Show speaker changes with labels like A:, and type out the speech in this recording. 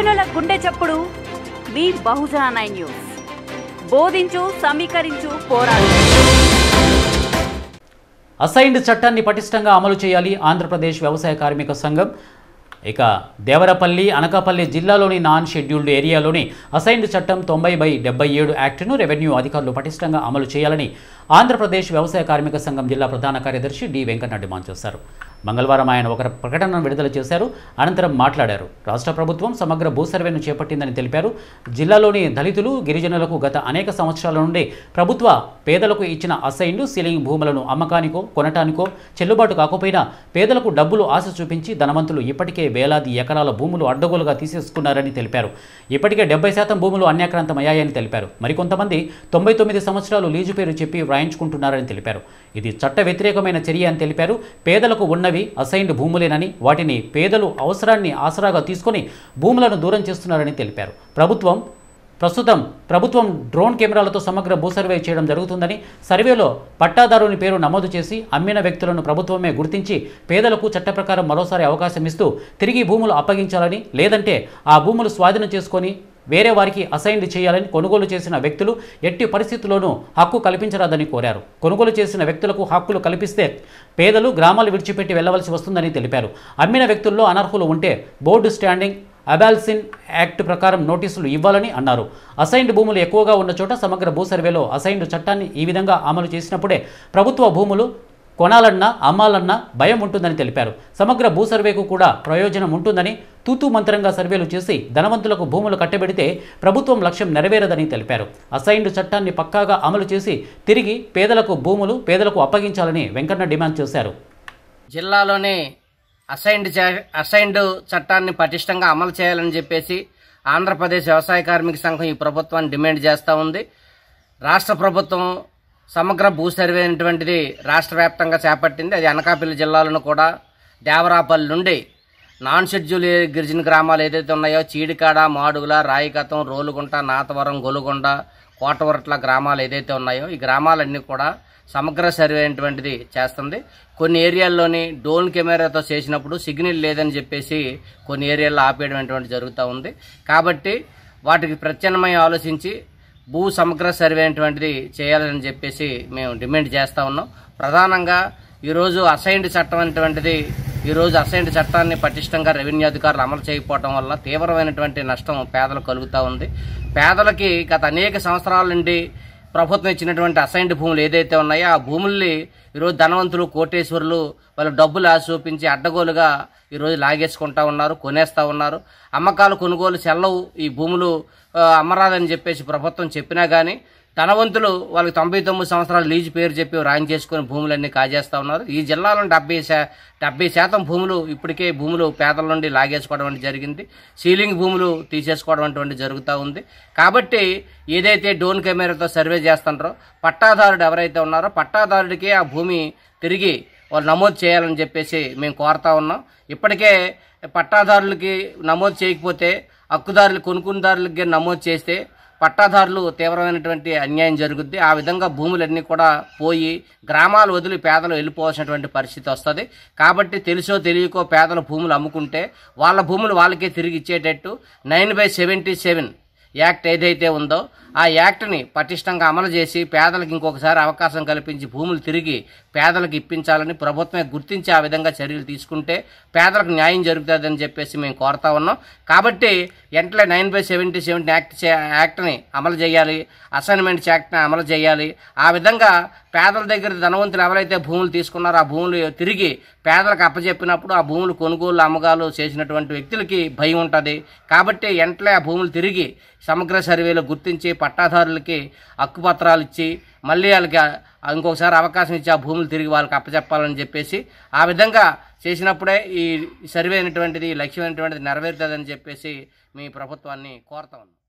A: గిరిజనుల గుండె చప్పుడు మీ బహుజన నైన్ న్యూస్ బోధించు సమీకరించు పోరాడు
B: అసైన్డ్ చట్టాన్ని పటిష్టంగా అమలు చేయాలి ఆంధ్రప్రదేశ్ వ్యవసాయ కార్మిక సంఘం ఇక దేవరపల్లి అనకాపల్లి జిల్లాలోని నాన్ షెడ్యూల్డ్ ఏరియాలోని అసైన్డ్ చట్టం తొంభై బై డెబ్బై ఏడు యాక్టును రెవెన్యూ అధికారులు పటిష్టంగా అమలు చేయాలని ఆంధ్రప్రదేశ్ వ్యవసాయ కార్మిక సంఘం జిల్లా ప్రధాన కార్యదర్శి డి వెంకన్న డిమాండ్ చేశారు మంగళవారం ఆయన ఒక ప్రకటనను విడుదల చేశారు అనంతరం మాట్లాడారు రాష్ట్ర ప్రభుత్వం సమగ్ర భూ సర్వేను చేపట్టిందని తెలిపారు జిల్లాలోని దళితులు గిరిజనులకు గత అనేక సంవత్సరాల నుండి ప్రభుత్వ పేదలకు ఇచ్చిన అసైన్లు సీలింగ్ భూములను అమ్మకానికో కొనటానికో చెల్లుబాటు కాకపోయినా పేదలకు డబ్బులు ఆశ చూపించి ధనవంతులు ఇప్పటికే వేలాది ఎకరాల భూములు అడ్డగోలుగా తీసేసుకున్నారని తెలిపారు ఇప్పటికే డెబ్బై శాతం భూములు అన్యాక్రాంతమయ్యాయని తెలిపారు మరికొంతమంది తొంభై తొమ్మిది సంవత్సరాలు లీజు పేరు చెప్పి వ్రాయించుకుంటున్నారని తెలిపారు ఇది చట్ట వ్యతిరేకమైన చర్య అని తెలిపారు పేదలకు ఉన్నవి అసైన్డ్ భూములేనని వాటిని పేదలు అవసరాన్ని ఆసరాగా తీసుకొని భూములను దూరం చేస్తున్నారని తెలిపారు ప్రభుత్వం ప్రస్తుతం ప్రభుత్వం డ్రోన్ కెమెరాలతో సమగ్ర భూ సర్వే చేయడం జరుగుతుందని సర్వేలో పట్టాదారుని పేరు నమోదు చేసి అమ్మిన వ్యక్తులను ప్రభుత్వమే గుర్తించి పేదలకు చట్ట ప్రకారం మరోసారి అవకాశం ఇస్తూ తిరిగి భూములు అప్పగించాలని లేదంటే ఆ భూములు స్వాధీనం చేసుకొని వేరే వారికి అసైన్డ్ చేయాలని కొనుగోలు చేసిన వ్యక్తులు ఎట్టి పరిస్థితుల్లోనూ హక్కు కల్పించరాదని కోరారు కొనుగోలు చేసిన వ్యక్తులకు హక్కులు కల్పిస్తే పేదలు గ్రామాలు విడిచిపెట్టి వెళ్లవలసి వస్తుందని తెలిపారు అమ్మిన వ్యక్తుల్లో అనర్హులు ఉంటే బోర్డు స్టాండింగ్ అబాల్సిన్ యాక్ట్ ప్రకారం నోటీసులు ఇవ్వాలని అన్నారు అసైన్డ్ భూములు ఎక్కువగా ఉన్న చోట సమగ్ర భూ సర్వేలో అసైన్డ్ చట్టాన్ని ఈ విధంగా అమలు చేసినప్పుడే ప్రభుత్వ భూములు కొనాలన్నా అమ్మాలన్నా భయం ఉంటుందని తెలిపారు సమగ్ర భూ సర్వేకు కూడా ప్రయోజనం ఉంటుందని తూతూ మంత్రంగా సర్వేలు చేసి ధనవంతులకు భూములు కట్టబెడితే ప్రభుత్వం లక్ష్యం నెరవేరదని తెలిపారు అసైన్డ్ చట్టాన్ని పక్కాగా అమలు చేసి తిరిగి పేదలకు భూములు పేదలకు అప్పగించాలని వెంకన్న డిమాండ్ చేశారు
C: జిల్లాలోని అసైన్డ్ చే- అసైన్డ్ చట్టాన్ని పటిష్టంగా అమలు చేయాలని చెప్పేసి ఆంధ్రప్రదేశ్ వ్యవసాయ కార్మిక సంఘం ఈ ప్రభుత్వాన్ని డిమాండ్ చేస్తూ ఉంది రాష్ట్ర ప్రభుత్వం సమగ్ర భూ సర్వే అనేటువంటిది రాష్ట్ర వ్యాప్తంగా చేపట్టింది అది అనకాపల్లి జిల్లాలను కూడా దేవరాపల్లి నుండి నాన్ షెడ్యూల్ ఏ- గిరిజన గ్రామాలు ఏదైతే ఉన్నాయో చీడికాడ మాడుగుల రాయికతం రోలుగుంట నాతవరం గొలుగొండ కోటవరట్ల గ్రామాలు ఏదైతే ఉన్నాయో ఈ గ్రామాలన్నీ కూడా సమగ్ర సర్వే అనేటువంటిది చేస్తుంది కొన్ని ఏరియాల్లోని డ్రోన్ కెమెరాతో చేసినప్పుడు సిగ్నల్ లేదని చెప్పేసి కొన్ని ఏరియాల్లో ఆపేయడం అనేటువంటి జరుగుతూ ఉంది కాబట్టి వాటికి ప్రత్యామ్నాయం ఆలోచించి భూ సమగ్ర సర్వే అనేటువంటిది చేయాలని చెప్పేసి మేము డిమాండ్ చేస్తూ ఉన్నాం ప్రధానంగా ఈరోజు అసైన్డ్ చట్టం అనేటువంటిది ఈరోజు అసైన్డ్ చట్టాన్ని పటిష్టంగా రెవెన్యూ అధికారులు అమలు చేయకపోవడం వల్ల తీవ్రమైనటువంటి నష్టం పేదలకు కలుగుతూ ఉంది పేదలకి గత అనేక సంవత్సరాల నుండి ప్రభుత్వం ఇచ్చినటువంటి అసైన్డ్ భూములు ఏదైతే ఉన్నాయో ఆ భూముల్ని ఈరోజు ధనవంతులు కోటేశ్వరులు వాళ్ళు డబ్బులు ఆశ చూపించి అడ్డగోలుగా ఈరోజు లాగేసుకుంటా ఉన్నారు కొనేస్తా ఉన్నారు అమ్మకాలు కొనుగోలు సెల్లవు ఈ భూములు ఆ, అమ్మరాదని చెప్పేసి ప్రభుత్వం చెప్పినా కానీ ధనవంతులు వాళ్ళకి తొంభై తొమ్మిది సంవత్సరాల లీజు పేరు చెప్పి రాయం చేసుకుని భూములన్నీ కాజేస్తా ఉన్నారు ఈ జిల్లాలో డెబ్బై శా డెబ్బై శాతం భూములు ఇప్పటికే భూములు పేదల నుండి లాగేసుకోవడం అనేది జరిగింది సీలింగ్ భూములు తీసేసుకోవడం అటువంటి జరుగుతూ ఉంది కాబట్టి ఏదైతే డోన్ కెమెరాతో సర్వే చేస్తుంటారో పట్టాదారుడు ఎవరైతే ఉన్నారో పట్టాదారుడికి ఆ భూమి తిరిగి వాళ్ళు నమోదు చేయాలని చెప్పేసి మేము కోరుతా ఉన్నాం ఇప్పటికే పట్టాదారులకి నమోదు చేయకపోతే హక్కుదారులు కొనుక్కునేదారులకి నమోదు చేస్తే పట్టాదారులు తీవ్రమైనటువంటి అన్యాయం జరుగుద్ది ఆ విధంగా భూములన్నీ కూడా పోయి గ్రామాలు వదిలి పేదలు వెళ్ళిపోవాల్సినటువంటి పరిస్థితి వస్తుంది కాబట్టి తెలుసో తెలియకో పేదల భూములు అమ్ముకుంటే వాళ్ళ భూములు వాళ్ళకే తిరిగి ఇచ్చేటట్టు nine by seventy seven act ఏదైతే ఉందో ఆ యాక్ట్ని పటిష్టంగా అమలు చేసి పేదలకు ఇంకొకసారి అవకాశం కల్పించి భూములు తిరిగి పేదలకు ఇప్పించాలని ప్రభుత్వమే గుర్తించి ఆ విధంగా చర్యలు తీసుకుంటే పేదలకు న్యాయం జరుగుతుందని చెప్పేసి మేము కోరుతా ఉన్నాం కాబట్టి వెంటనే nine by seventy seventy act చే- యాక్ట్ని అమలు చేయాలి అసైన్మెంట్స్ యాక్ట్ని అమలు చేయాలి ఆ విధంగా పేదల దగ్గర ధనవంతులు ఎవరైతే భూములు తీసుకున్నారో ఆ భూములు తిరిగి పేదలకు అప్పచెప్పినప్పుడు ఆ భూములు కొనుగోలు అమ్మకాలు చేసినటువంటి వ్యక్తులకి భయం ఉంటుంది కాబట్టి వెంటనే ఆ భూములు తిరిగి సమగ్ర సర్వేలో గుర్తించి పట్టాదారులకి హక్కుపత్రాలు ఇచ్చి మళ్ళీ వాళ్ళకి ఆ- ఇంకొకసారి అవకాశం ఇచ్చి ఆ భూములు తిరిగి వాళ్ళకి అప్పచెప్పాలని చెప్పేసి ఆ విధంగా చేసినప్పుడే ఈ సర్వే అనేటువంటిది ఈ లక్ష్యం అనేటువంటిది నెరవేరుతుందని చెప్పేసి మీ ప్రభుత్వాన్ని కోరుతా ఉన్నాం